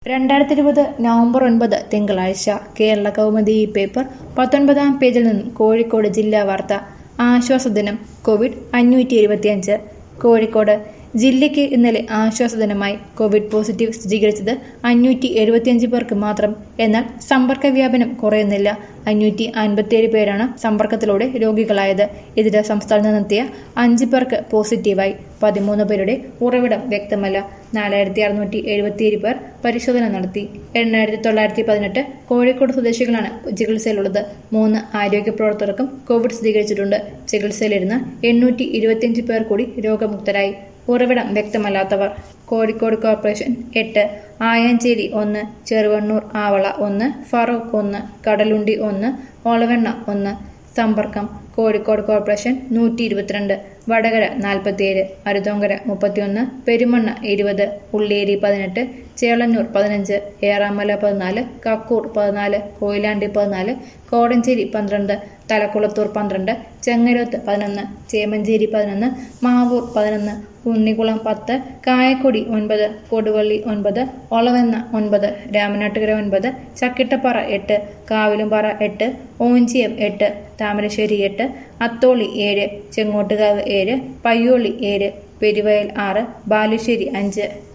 രണ്ടായിരത്തി ഇരുപത് നവംബർ ഒൻപത് തിങ്കളാഴ്ച കേരള കൗമുദി പേപ്പർ പത്തൊൻപതാം പേജിൽ നിന്നും കോഴിക്കോട് ജില്ലാ വാർത്ത ആശ്വാസദിനം കോവിഡ് അഞ്ഞൂറ്റി എഴുപത്തിയഞ്ച് കോഴിക്കോട് ജില്ലയ്ക്ക് ഇന്നലെ ആശ്വാസദിനമായി കോവിഡ് പോസിറ്റീവ് സ്ഥിരീകരിച്ചത് അഞ്ഞൂറ്റി എഴുപത്തിയഞ്ച് പേർക്ക് മാത്രം എന്നാൽ സമ്പർക്ക വ്യാപനം കുറയുന്നില്ല അഞ്ഞൂറ്റി അൻപത്തിയേഴ് പേരാണ് സമ്പർക്കത്തിലൂടെ രോഗികളായത് ഇതിന് സംസ്ഥാനത്ത് നിന്നെത്തിയ അഞ്ച് പേർക്ക് പോസിറ്റീവായി പതിമൂന്ന് പേരുടെ ഉറവിടം വ്യക്തമല്ല നാലായിരത്തി അറുന്നൂറ്റി എഴുപത്തിയേഴ് പേർ പരിശോധന നടത്തി എണ്ണായിരത്തി തൊള്ളായിരത്തി പതിനെട്ട് കോഴിക്കോട് സ്വദേശികളാണ് ചികിത്സയിലുള്ളത് മൂന്ന് ആരോഗ്യ പ്രവർത്തകർക്കും കോവിഡ് സ്ഥിരീകരിച്ചിട്ടുണ്ട് ചികിത്സയിലിരുന്ന് എണ്ണൂറ്റി ഇരുപത്തിയഞ്ച് പേർ കൂടി രോഗമുക്തരായി ഉറവിടം വ്യക്തമല്ലാത്തവർ കോഴിക്കോട് കോർപ്പറേഷൻ എട്ട് ആയാഞ്ചേരി ഒന്ന് ചെറുവണ്ണൂർ ആവള ഒന്ന് ഫറൂഖ് ഒന്ന് കടലുണ്ടി ഒന്ന് ഒളവെണ്ണ ഒന്ന് സമ്പർക്കം കോഴിക്കോട് കോർപ്പറേഷൻ നൂറ്റി ഇരുപത്തിരണ്ട് വടകര നാൽപ്പത്തിയേഴ് അരുതോങ്കര മുപ്പത്തിയൊന്ന് പെരുമണ്ണ ഇരുപത് ഉള്ളേരി പതിനെട്ട് ചേളന്നൂർ പതിനഞ്ച് ഏറാമല പതിനാല് കക്കൂർ പതിനാല് കൊയിലാണ്ടി പതിനാല് കോടഞ്ചേരി പന്ത്രണ്ട് തലക്കുളത്തൂർ പന്ത്രണ്ട് ചെങ്ങരോത്ത് പതിനൊന്ന് ചേമഞ്ചേരി പതിനൊന്ന് മാവൂർ പതിനൊന്ന് ഉണ്ണികുളം പത്ത് കായക്കൊടി ഒൻപത് കൊടുവള്ളി ഒൻപത് ഒളവെന്ന ഒൻപത് രാമനാട്ടുകര ഒൻപത് ചക്കിട്ടപ്പാറ എട്ട് കാവിലുംപാറ എട്ട് ഓഞ്ചിയം എട്ട് താമരശ്ശേരി എട്ട് അത്തോളി ഏഴ് ചെങ്ങോട്ടുകാവ് ഏഴ് പയ്യോളി ഏഴ് പെരുവയൽ ആറ് ബാലുശ്ശേരി അഞ്ച്